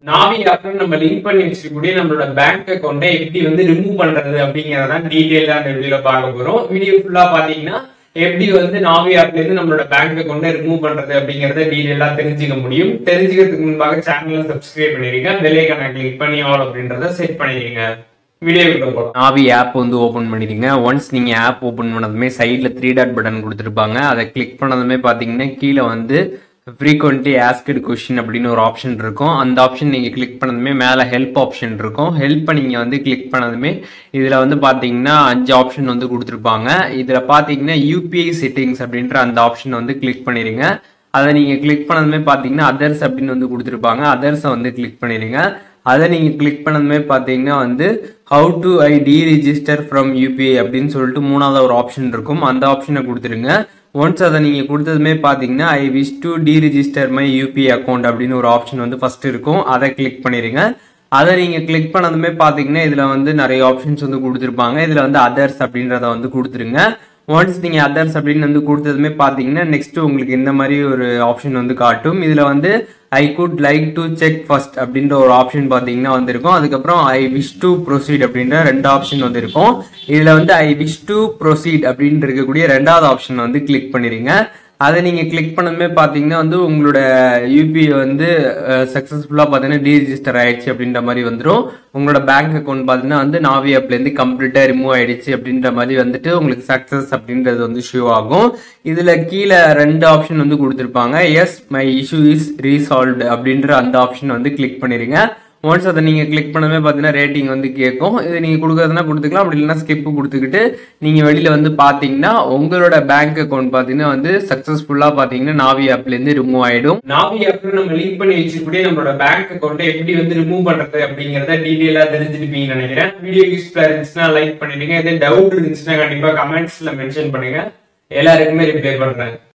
நாவி ஆப்ல நம்ம லிங்க் பண்ணி வச்சிருக்கக்கூடிய நம்மளோட பேங்க் அக்கௌண்ட்டை எப்படி வந்து ரிமூவ் பண்றது அப்படிங்கறதான் டீடைலா இந்த வீடியோல பார்க்க போறோம் வீடியோ ஃபுல்லா பாத்தீங்கன்னா எப்படி வந்து நாவி ஆப்ல இருந்து நம்மளோட பேங்க் அக்கௌண்ட்டை ரிமூவ் பண்றது அப்படிங்கறத டீடைலா தெரிஞ்சுக்க முடியும் தெரிஞ்சுக்கிறதுக்கு முன்பாக சேனலை சப்ஸ்கிரைப் பண்ணிருங்க பெல்லைக்கான கிளிக் பண்ணி ஆல் அப்படின்றத செட் பண்ணிடுங்க வீடியோக்குள்ள போகலாம் நாவி ஆப் வந்து ஓப்பன் பண்ணிடுங்க ஒன்ஸ் நீங்கள் ஆப் ஓப்பன் பண்ணதுமே சைடில் த்ரீ டாட் பட்டன் கொடுத்துருப்பாங்க அதை கிளிக் பண்ணதுமே பார்த்தீங்கன்னா கீழே வந்து ஃப்ரீக்வெண்ட்லி ஆஸ்கடு கொஷின் அப்படின்னு ஒரு ஆப்ஷன் இருக்கும் அந்த ஆப்ஷன் நீங்கள் கிளிக் பண்ணதுமே மேலே ஹெல்ப் ஆப்ஷன் இருக்கும் ஹெல்ப்பை நீங்கள் வந்து கிளிக் பண்ணதுமே இதில் வந்து பார்த்தீங்கன்னா அஞ்சு ஆப்ஷன் வந்து கொடுத்துருப்பாங்க இதில் பார்த்தீங்கன்னா யூபிஐ செட்டிங்ஸ் அப்படின்ற அந்த ஆப்ஷன் வந்து கிளிக் பண்ணிடுங்க அதை நீங்கள் கிளிக் பண்ணதுமே பார்த்தீங்கன்னா அதர்ஸ் அப்படின்னு வந்து கொடுத்துருப்பாங்க அதர்ஸை வந்து கிளிக் பண்ணிடுங்க அதை நீங்கள் கிளிக் பண்ணதுமே பார்த்தீங்கன்னா வந்து how do I deregister from UPI அப்படின்னு சொல்லிட்டு மூணாவது ஒரு ஆப்ஷன் இருக்கும் அந்த ஆப்ஷனை கொடுத்துருங்க ஒன்ஸ் அதை நீங்கள் கொடுத்ததுமே பார்த்தீங்கன்னா I wish to deregister my UPI account அப்படின்னு ஒரு ஆப்ஷன் வந்து ஃபர்ஸ்ட் இருக்கும் அதை கிளிக் பண்ணிடுங்க அதை நீங்கள் கிளிக் பண்ணதுமே பார்த்தீங்கன்னா இதில் வந்து நிறைய ஆப்ஷன்ஸ் வந்து கொடுத்துருப்பாங்க இதில் வந்து அதர்ஸ் அப்படின்றத வந்து கொடுத்துருங்க ஒன்ஸ் நீங்கள் அதர்ஸ் அப்படின்னு வந்து கொடுத்ததுமே பார்த்தீங்கன்னா நெக்ஸ்ட் உங்களுக்கு இந்த மாதிரி ஒரு ஆப்ஷன் வந்து காட்டும் இதில் வந்து I would like to check first அப்படின்ற ஒரு ஆப்ஷன் பார்த்தீங்கன்னா வந்திருக்கும் அதுக்கப்புறம் ஐ விஷ் டு ப்ரொசீட் அப்படின்ற ரெண்டு ஆப்ஷன் வந்து இருக்கும் இதில் வந்து ஐ விஷ் டு ப்ரொசீட் அப்படின்னு இருக்கக்கூடிய ரெண்டாவது ஆப்ஷன் வந்து கிளிக் பண்ணிடுங்க அதை நீங்கள் கிளிக் பண்ணதுமே பார்த்தீங்கன்னா வந்து உங்களோட யூபிஐ வந்து சக்ஸஸ்ஃபுல்லாக பார்த்தீங்கன்னா டீரிஜிஸ்டர் ஆயிடுச்சு அப்படின்ற மாதிரி வந்துடும் உங்களோட பேங்க் அக்கௌண்ட் பார்த்தீங்கன்னா வந்து நாவி ஆப்லேருந்து கம்ப்ளீட்டாக ரிமூவ் ஆயிடுச்சு அப்படின்ற மாதிரி வந்துட்டு உங்களுக்கு சக்ஸஸ் அப்படின்றது வந்து ஷோ ஆகும் இதில் கீழே ரெண்டு ஆப்ஷன் வந்து கொடுத்துருப்பாங்க yes my issue is resolved அப்படின்ற அந்த ஆப்ஷன் வந்து கிளிக் பண்ணிடுங்க ஒன்ஸ் அதை நீங்கள் கிளிக் பண்ணவே பார்த்தீங்கன்னா ரேட்டிங் வந்து கேட்கும் இது நீங்கள் கொடுக்குறதுனா கொடுத்துக்கலாம் அப்படி இல்லைன்னா ஸ்கிப்பு கொடுத்துக்கிட்டு நீங்கள் வெளியில் வந்து பார்த்தீங்கன்னா உங்களோட பேங்க் அக்கௌண்ட் பார்த்தீங்கன்னா வந்து சக்ஸஸ்ஃபுல்லாக பார்த்தீங்கன்னா நாவி ஆப்லேருந்து ரிமூவ் ஆகிடும் நாவி ஆப்ல நம்ம லிங்க் பண்ணி வச்சிருக்கக்கூடிய நம்மளோட பேங்க் அக்கௌண்ட்டை எப்படி வந்து ரிமூவ் பண்றது அப்படிங்கறத டீடைலா தெரிஞ்சிருப்பீங்கன்னு நினைக்கிறேன் வீடியோ யூஸ்ஃபுல்லா இருந்துச்சுன்னா லைக் பண்ணிடுங்க எதாவது டவுட் இருந்துச்சுன்னா கண்டிப்பா கமெண்ட்ஸ்ல மென்ஷன் பண்ணுங்க எல்லாருக்குமே ரிப்ளை பண்றேன்